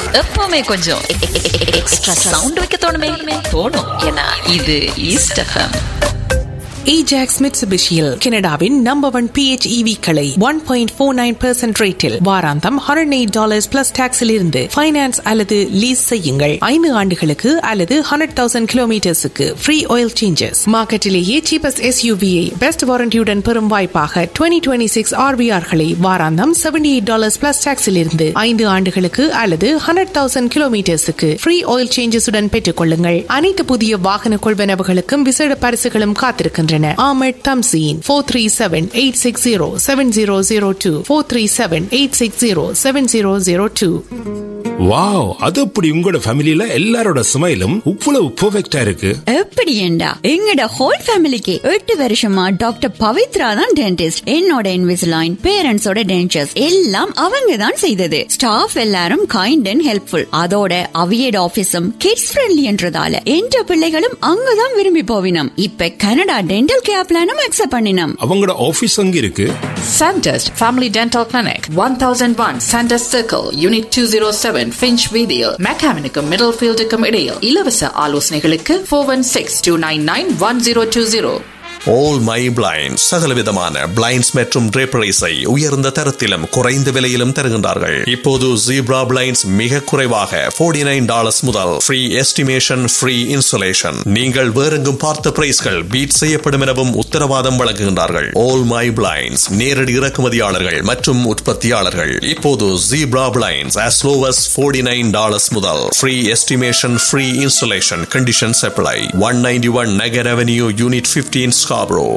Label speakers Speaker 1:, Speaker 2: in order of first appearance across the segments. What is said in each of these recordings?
Speaker 1: எப்பவுமே கொஞ்சம் extra sound வைக்க தோணுமே தோணும் ஏன்னா இது ஈஸ்ட் எஃப்எம்
Speaker 2: ஏஜாக்ஸ் மிட்சுபிஷியில் கனடாவின் நம்பர் ஒன் பிஹெச்இவி களை one point four nine percent ரேட்டில் வாராந்தம் ஹண்ட்ரட் எயிட் டாலர்ஸ் பிளஸ் டாக்ஸில் இருந்து ஃபைனான்ஸ் அல்லது லீஸ் செய்யுங்கள் ஐந்து ஆண்டுகளுக்கு அல்லது ஹண்ட்ரட் தௌசண்ட் கிலோமீட்டர்ஸுக்கு ஃப்ரீ ஆயில் சேஞ்சஸ் மார்க்கெட்டிலேயே சீபஸ்ட் எஸ்யூவியை பெஸ்ட் வாரண்டியுடன் பெறும் வாய்ப்பாக டுவெண்ட்டி டுவெண்ட்டி சிக்ஸ் ஆர்பிஆர்களை வாராந்தம் செவன்டி எயிட் டாலர்ஸ் பிளஸ் டாக்ஸில் இருந்து ஐந்து ஆண்டுகளுக்கு அல்லது ஹண்ட்ரட் தௌசண்ட் கிலோமீட்டர்ஸுக்கு ஃப்ரீ ஆயில் சேஞ்சஸுடன் பெற்றுக் கொள்ளுங்கள் அனைத்து புதிய வாகன கொள்வனவுகளுக்கும் விசேட பரிசுகளும் காத்திருக்கின்றன Ahmed Thamseen four three seven eight six zero seven zero zero two four three seven eight six zero seven zero zero two
Speaker 3: wow அது அப்படி உங்களோட ஃபேமிலில எல்லாரோட ஸ்மைலும் இவ்வளவு பெர்ஃபெக்ட்டா இருக்கு
Speaker 4: எப்படி ஏண்டா எங்கட ஹோல் ஃபேமிலிக்கு எட்டு வருஷமா டாக்டர் பவித்ரா தான் டென்டிஸ்ட் என்னோட இன்விசிலைன் பேரண்ட்ஸோட டென்டர்ஸ் எல்லாம் அவங்க தான் செய்தது ஸ்டாஃப் எல்லாரும் கைண்ட் அண்ட் ஹெல்ப்ஃபுல் அதோட அவியட் ஆபீஸும் கிட்ஸ் ஃப்ரெண்ட்லி என்றதால என்ற பிள்ளைகளும் அங்கதான் விரும்பி போவினம் இப்ப கனடா டென்டல் கேர் பிளானும் அக்செப்ட் பண்ணினோம்
Speaker 3: அவங்களோட ஆபீஸ் அங்க இருக்கு
Speaker 1: Sandest Family Dental Clinic, 1001 Sandest Circle, Unit 207, Finch Video, Mechanical Middlefield இடையில் இலவச ஆலோசனைகளுக்கு 416-299-1020.
Speaker 5: ஆல் மை பிளைண்ட் சகலவிதமான பிளைண்ட்ஸ் மற்றும் draperies-ஐ உயர்ந்த தரத்திலும் குறைந்த விலையிலும் தருகின்றார்கள் இப்போது ஜீப்ரா பிளைண்ட்ஸ் மிக குறைவாக 49 நைன் டாலர்ஸ் முதல் ஃப்ரீ எஸ்டிமேஷன் ஃப்ரீ இன்சுலேஷன் நீங்கள் வேறெங்கும் பார்த்த பிரைஸ்கள் பீட் செய்யப்படும் எனவும் உத்தரவாதம் வழங்குகின்றார்கள் ஆல் மை பிளைண்ட்ஸ் நேரடி இறக்குமதியாளர்கள் மற்றும் உற்பத்தியாளர்கள் இப்போது zebra blinds as low as 49 nine dollars முதல் free estimation free insulation conditions apply one ninety one Nugget avenue unit 15 Scarborough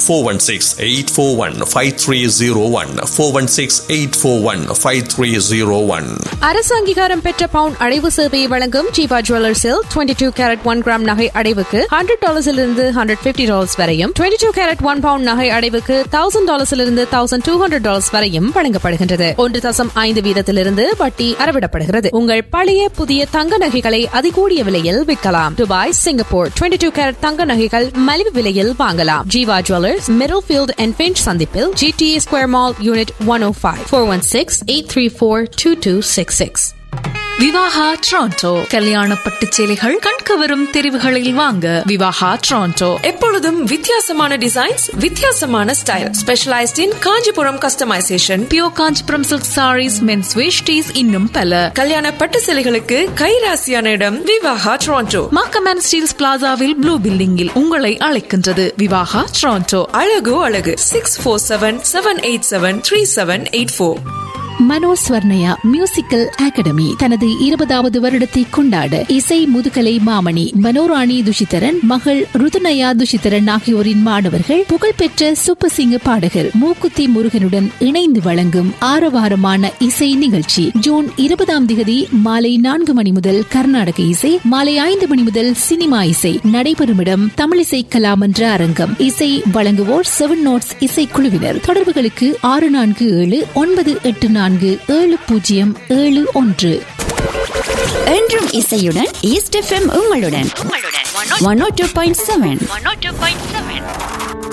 Speaker 5: 416-841-5301 416-841-5301
Speaker 6: அரசு அங்கீகாரம் பெற்ற பவுன் அடைவு சேவையை வழங்கும் ஜீவா ஜுவல்லர்ஸில் twenty two carat one gram நகை அடைவுக்கு ஹண்ட்ரட் டாலர்ஸிலிருந்து ஹண்ட்ரட் பிப்டி டாலர்ஸ் வரையும் twenty two carat one pound நகை அடைவுக்கு தௌசண்ட் டாலர்ஸிலிருந்து தௌசண்ட் டூ ஹண்ட்ரட் டாலர்ஸ் வரையும் வழங்கப்படுகின்றது ஒன்று தசம் ஐந்து வீதத்திலிருந்து வட்டி அறவிடப்படுகிறது உங்கள் பழைய புதிய தங்க நகைகளை அதிகூடிய விலையில் விற்கலாம் Dubai Singapore twenty two carat தங்க நகைகள் மலிவு விலையில் வாங்கலாம் Jeeva jewellers Middlefield and Finch சந்திப்பில் GTA square mall unit one O five four one six eight three four two two six six
Speaker 1: Vivaha Toronto கல்யாண பட்டு சேலைகள் கண்கவரும் தெரிவுகளில் வாங்க விவாகா டொரண்டோ
Speaker 7: எப்பொழுதும் வித்தியாசமான டிசைன்ஸ் வித்தியாசமான style specialised in Kanchipuram customisation
Speaker 1: pure Kanchipuram silk sarees men's veshtis இன்னும் பல
Speaker 7: கல்யாண பட்டு சேலைகளுக்கு கைராசியான இடம் விவாகா டொரண்டோ
Speaker 1: மாக்கமேன் ஸ்டீல்ஸ் பிளாசாவில் ப்ளூ பில்டிங்கில் உங்களை அழைக்கின்றது விவாகா டொரண்டோ
Speaker 7: அழகு அழகு six four seven seven eight seven three seven eight four
Speaker 8: மனோஸ்வர்ணயா மியூசிக்கல் அகாடமி தனது இருபதாவது வருடத்தை கொண்டாட இசை முதுகலை மாமணி மனோராணி துஷிதரன் மகள் ருதுநயா துஷிதரன் ஆகியோரின் மாணவர்கள் புகழ்பெற்ற சூப்பர் சிங்க பாடகர் மூக்குத்தி முருகனுடன் இணைந்து வழங்கும் ஆரவாரமான இசை நிகழ்ச்சி ஜூன் இருபதாம் திகதி மாலை நான்கு மணி முதல் கர்நாடக இசை மாலை ஐந்து மணி முதல் சினிமா இசை நடைபெறும் இடம் தமிழிசை கலாமன்ற அரங்கம் இசை வழங்குவோர் செவன் நோட்ஸ் இசைக்குழுவினர் தொடர்புகளுக்கு ஆறு நான்கு ஏழு ஒன்பது எட்டு நான்கு ஏழு பூஜ்ஜியம் ஏழு ஒன்று
Speaker 4: என்றும் இசையுடன் ஈஸ்ட் எஃப்எம் உங்களுடன் one O two point seven